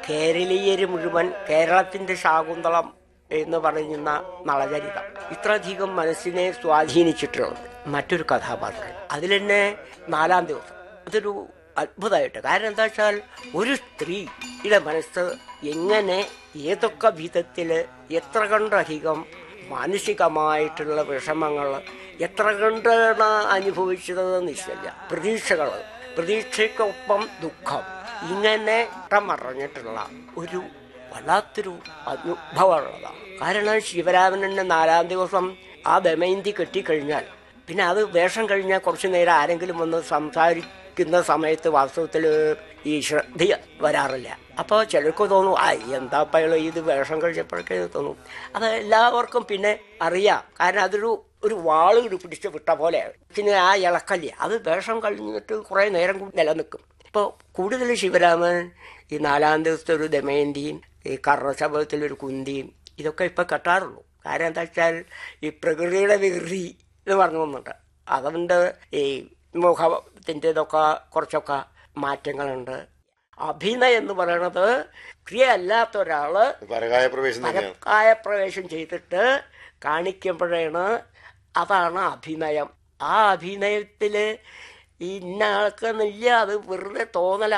കേരളീയര് മുഴുവൻ കേരളത്തിന്റെ ശാകുന്തളം എന്ന് പറയുന്ന നളചരിതം ഇത്രയധികം മനസ്സിനെ സ്വാധീനിച്ചിട്ടുള്ളത് മറ്റൊരു കഥാപാത്രം അതിൽ തന്നെ നാലാം ദിവസം അതൊരു അത്ഭുതമായിട്ട് കാരണം എന്താ വെച്ചാൽ ഒരു സ്ത്രീയുടെ മനസ്സ് എങ്ങനെ ഏതൊക്കെ വിധത്തില് എത്ര കണ്ടധികം മാനസികമായിട്ടുള്ള വിഷമങ്ങൾ എത്ര കണ്ടാണ് അനുഭവിച്ചത് നിശ്ചയില്ല പ്രതീക്ഷകൾ പ്രതീക്ഷയ്ക്കൊപ്പം ദുഃഖം ഇങ്ങനെ മറഞ്ഞിട്ടുള്ള ഒരു വല്ലാത്തൊരു അനുഭവമുള്ളതാണ് കാരണം ശിവരാമനെ നാലാം ദിവസം ആ ദമയന്തി കെട്ടിക്കഴിഞ്ഞാൽ പിന്നെ അത് വേഷം കഴിഞ്ഞാൽ കുറച്ചു നേരം ആരെങ്കിലും വന്ന് സംസാരിക്കുന്ന സമയത്ത് വാസ്തവത്തിൽ ഈ ശ്രദ്ധ വരാറില്ല അപ്പോൾ ചിലർക്ക് തോന്നും ആ എന്താ പയളോ ഇത് വേഷം കഴിച്ചപ്പോഴൊക്കെ തോന്നും അത് എല്ലാവർക്കും പിന്നെ അറിയാം കാരണം അതൊരു ഒരു വാള് പിടിച്ച് വിട്ട പോലെ പിന്നെ ആ ഇളക്കല്ലേ അത് വേഷം കഴിഞ്ഞിട്ട് കുറേ നേരം കൂടി നിലനിൽക്കും ഇപ്പോൾ കൂടുതൽ ശിവരാമൻ ഈ നാലാം ദിവസത്തെ ഒരു ദമയന്തിയും ഈ കർണശബദത്തിൽ ഒരു കുന്തിയും ഇതൊക്കെ ഇപ്പം കെട്ടാറുള്ളൂ കാരണം എന്താ വെച്ചാൽ ഈ പ്രകൃതിയുടെ വികൃതി എന്ന് പറഞ്ഞു വന്നിട്ട് അതുകൊണ്ട് ഈ മുഖത്തിൻ്റെ ഇതൊക്കെ കുറച്ചൊക്കെ മാറ്റങ്ങളുണ്ട് അഭിനയം എന്ന് പറയണത് ക്രിയയല്ലാത്ത ഒരാള് പരകായ പ്രവേശം തന്നെയാണ് പരക്കായ പ്രവേശം ചെയ്തിട്ട് കാണിക്കുമ്പോഴാണ് അതാണ് അഭിനയം ആ അഭിനയത്തില് ഇന്ന ആൾക്കെന്നില്ല അത് വെറുതെ തോന്നല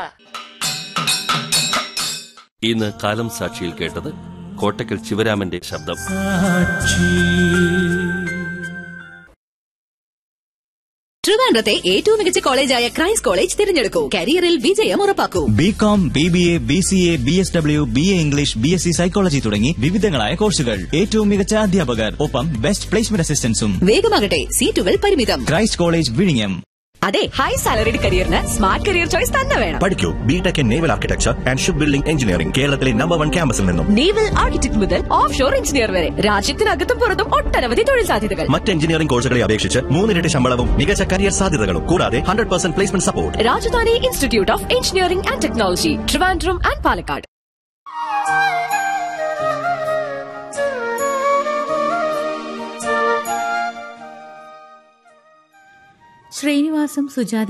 ഇന്ന് കാലം സാക്ഷിയിൽ കേട്ടത് കോട്ടക്കൽ ശിവരാമന്റെ ശബ്ദം ട്രിവാൻഡ്രത്തെ ഏറ്റവും മികച്ച കോളേജായ ക്രൈസ്റ്റ് കോളേജ് തിരഞ്ഞെടുക്കൂ കരിയറിൽ വിജയം ഉറപ്പാക്കൂ B com B B A B C A B S W B A English B S C psychology തുടങ്ങി വിവിധങ്ങളായ കോഴ്സുകൾ ഏറ്റവും മികച്ച അധ്യാപകർ ഒപ്പം ബെസ്റ്റ് പ്ലേസ്മെന്റ് അസിസ്റ്റൻസും വേഗമാകട്ടെ സീറ്റുകൾ പരിമിതം ക്രൈസ്റ്റ് കോളേജ് വിഴിഞ്ഞം അതെ ഹൈ സാലറിഡ് കരിയറിന് സ്മാർട്ട് കരിയർ ചോയ്സ് തന്നെ വേണം പഠിക്കൂ B Tech in naval architecture and shipbuilding engineering കേരളത്തിലെ നമ്പർ വൺ ക്യാമ്പസിൽ നിന്നും നേവൽ ആർക്കിടെക്ട് മുതൽ ഓഫ് ഷോർ എഞ്ചിനീയർ വരെ രാജ്യത്തിനകത്തും പുറത്തും ഒട്ടനവധി തൊഴിൽ സാധ്യതകൾ മറ്റ് എഞ്ചിനീയറിംഗ് കോഴ്സുകളെ അപേക്ഷിച്ച് മൂന്നിരട്ടി ശമ്പളവും മികച്ച കരിയർ സാധ്യതകളും കൂടാതെ hundred percent placement support Rajadhani institute of engineering and technology Trivandrum and Palakkad ശ്രീനിവാസും സുജാത